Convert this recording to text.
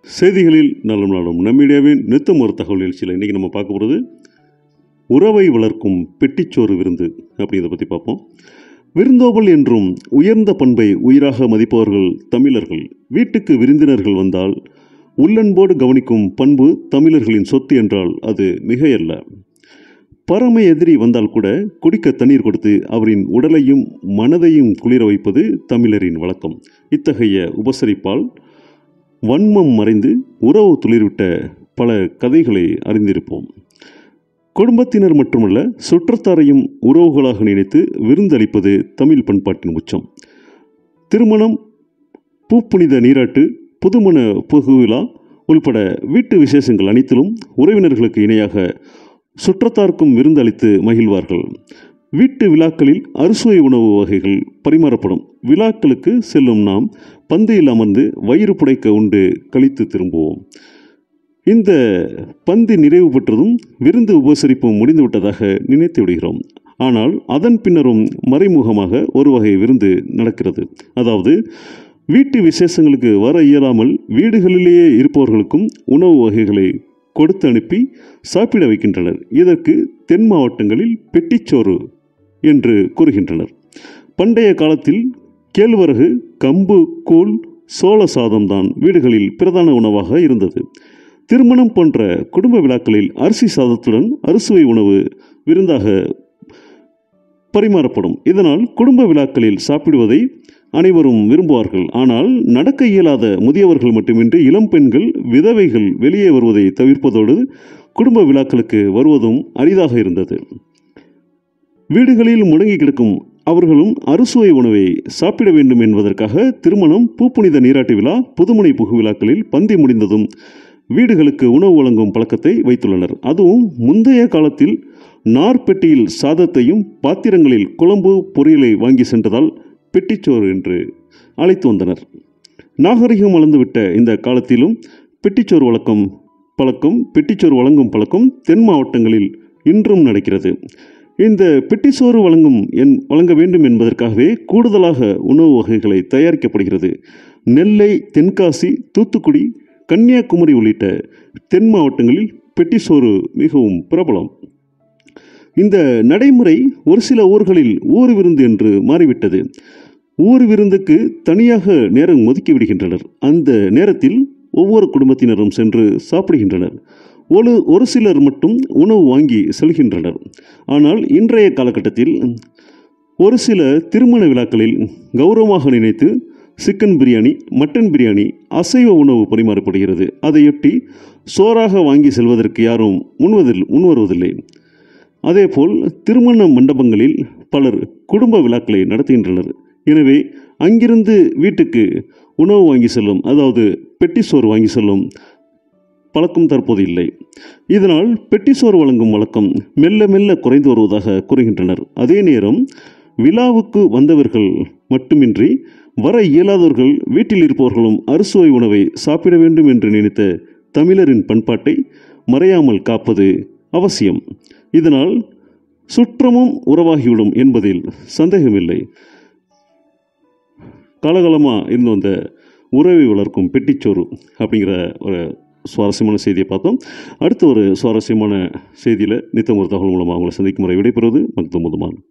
செய்திகளில் நலம் நாளும் நம்மிடியாவின் நித்தம் ஒரு தகவல் நிகழ்ச்சியில் இன்றைக்கி நம்ம பார்க்க போகிறது உறவை வளர்க்கும் பெட்டிச்சோறு விருந்து அப்படிங்கிறத பற்றி பார்ப்போம் விருந்தோம்பல் என்றும் உயர்ந்த பண்பை உயிராக மதிப்பவர்கள் தமிழர்கள் வீட்டுக்கு விருந்தினர்கள் வந்தால் உள்ளன்போடு கவனிக்கும் பண்பு தமிழர்களின் சொத்து என்றால் அது மிகையல்ல பரம எதிரி வந்தால் கூட குடிக்க தண்ணீர் கொடுத்து அவரின் உடலையும் மனதையும் குளிர வைப்பது தமிழரின் வழக்கம் இத்தகைய உபசரிப்பால் வன்மம் மறைந்து உறவு துளிர்விட்ட பல கதைகளை அறிந்திருப்போம் குடும்பத்தினர் மட்டுமல்ல சுற்றத்தாரையும் உறவுகளாக நினைத்து விருந்தளிப்பது தமிழ் பண்பாட்டின் உச்சம் திருமணம் பூப்புனித நீராட்டு புதுமண புகுவிழா உள்பட வீட்டு விசேஷங்கள் அனைத்திலும் உறவினர்களுக்கு இணையாக சுற்றத்தார்க்கும் விருந்தளித்து மகிழ்வார்கள் வீட்டு விழாக்களில் அறுசுவை உணவு வகைகள் பரிமாறப்படும் விழாக்களுக்கு செல்லும் நாம் பந்தியில் அமர்ந்து வயிறு புடைக்க உண்டு கழித்து திரும்புவோம் இந்த பந்தி நிறைவு பெற்றதும் விருந்து உபசரிப்பும் முடிந்துவிட்டதாக நினைத்து விடுகிறோம் ஆனால் அதன் பின்னரும் மறைமுகமாக ஒரு வகை விருந்து நடக்கிறது அதாவது வீட்டு விசேஷங்களுக்கு வர இயலாமல் வீடுகளிலேயே இருப்பவர்களுக்கும் உணவு வகைகளை கொடுத்து அனுப்பி சாப்பிட வைக்கின்றனர் இதற்கு தென் மாவட்டங்களில் பெட்டிச்சோறு என்று கூறுகின்றனர் பண்டைய காலத்தில் கேழ்வரகு கம்பு கூழ் சோள சாதம்தான் வீடுகளில் பிரதான உணவாக இருந்தது திருமணம் போன்ற குடும்ப விழாக்களில் அரிசி சாதத்துடன் அறுசுவை உணவு விருந்தாக பரிமாறப்படும் இதனால் குடும்ப விழாக்களில் சாப்பிடுவதை அனைவரும் விரும்புவார்கள் ஆனால் நடக்க இயலாத முதியவர்கள் மட்டுமின்றி இளம் பெண்கள் விதவைகள் வெளியே வருவதை தவிர்ப்பதோடு குடும்ப விழாக்களுக்கு வருவதும் அரிதாக இருந்தது வீடுகளில் முடங்கி கிடக்கும் அவர்களும் அறுசுவை உணவை சாப்பிட வேண்டும் என்பதற்காக திருமணம் பூப்புனித நீராட்டு விழா புதுமனை புகு விழாக்களில் பந்தி முடிந்ததும் வீடுகளுக்கு உணவு வழங்கும் பழக்கத்தை வைத்துள்ளனர் அதுவும் முந்தைய காலத்தில் நார்பெட்டியில் சாதத்தையும் பாத்திரங்களில் குழம்பு பொரியலை வாங்கி சென்றதால் பெட்டிச்சோறு என்று அழைத்து வந்தனர் நாகரிகம் வளர்ந்துவிட்ட இந்த காலத்திலும் பெட்டிச்சோறு வழக்கம் பழக்கம் பெட்டிச்சோறு வழங்கும் பழக்கம் தென் மாவட்டங்களில் இன்றும் நடக்கிறது இந்த பெட்டிச்சோறு வழங்கும் என் வழங்க வேண்டும் என்பதற்காகவே கூடுதலாக உணவு வகைகளை தயாரிக்கப்படுகிறது நெல்லை தென்காசி தூத்துக்குடி கன்னியாகுமரி உள்ளிட்ட தென் மாவட்டங்களில் பெட்டிச்சோறு மிகவும் பிரபலம் இந்த நடைமுறை ஒரு சில ஊர்களில் ஊர் விருந்து என்று மாறிவிட்டது ஊர் விருந்துக்கு தனியாக நேரம் ஒதுக்கி விடுகின்றனர் அந்த நேரத்தில் ஒவ்வொரு குடும்பத்தினரும் சென்று சாப்பிடுகின்றனர் ஒரு ஒரு சிலர் மட்டும் உணவு வாங்கி செல்கின்றனர் ஆனால் இன்றைய காலகட்டத்தில் ஒரு சில திருமண விழாக்களில் கௌரவமாக நினைத்து சிக்கன் பிரியாணி மட்டன் பிரியாணி அசைவ உணவு பரிமாறப்படுகிறது அதையொட்டி சோறாக வாங்கி செல்வதற்கு யாரும் முன்வதில் முன்வருவதில்லை அதேபோல் திருமண மண்டபங்களில் பலர் குடும்ப விழாக்களை நடத்துகின்றனர் எனவே அங்கிருந்து வீட்டுக்கு உணவு வாங்கி செல்லும் அதாவது பெட்டி சோறு வாங்கி செல்லும் பழக்கம் தற்போது இல்லை இதனால் பெட்டி சோறு வழங்கும் வழக்கம் மெல்ல மெல்ல குறைந்து வருவதாக கூறுகின்றனர் அதே நேரம் விழாவுக்கு வந்தவர்கள் மட்டுமின்றி வர இயலாதவர்கள் வீட்டில் இருப்பவர்களும் அறுசுவை உணவை சாப்பிட வேண்டும் என்று நினைத்த தமிழரின் பண்பாட்டை மறையாமல் காப்பது அவசியம் இதனால் சுற்றமும் உறவாகிவிடும் என்பதில் சந்தேகமில்லை காலகாலமாக இருந்து வந்த உறவை வளர்க்கும் பெட்டிச்சோறு அப்படிங்கிற ஒரு சுவாரஸ்யமான செய்தியை பார்த்தோம் அடுத்த ஒரு சுவாரஸ்யமான செய்தியில் நித்தம் ஒரு தகவல் மூலமாக அவங்களை சந்திக்கும் முறை விடைபெறுவது மக்தமுதுமான்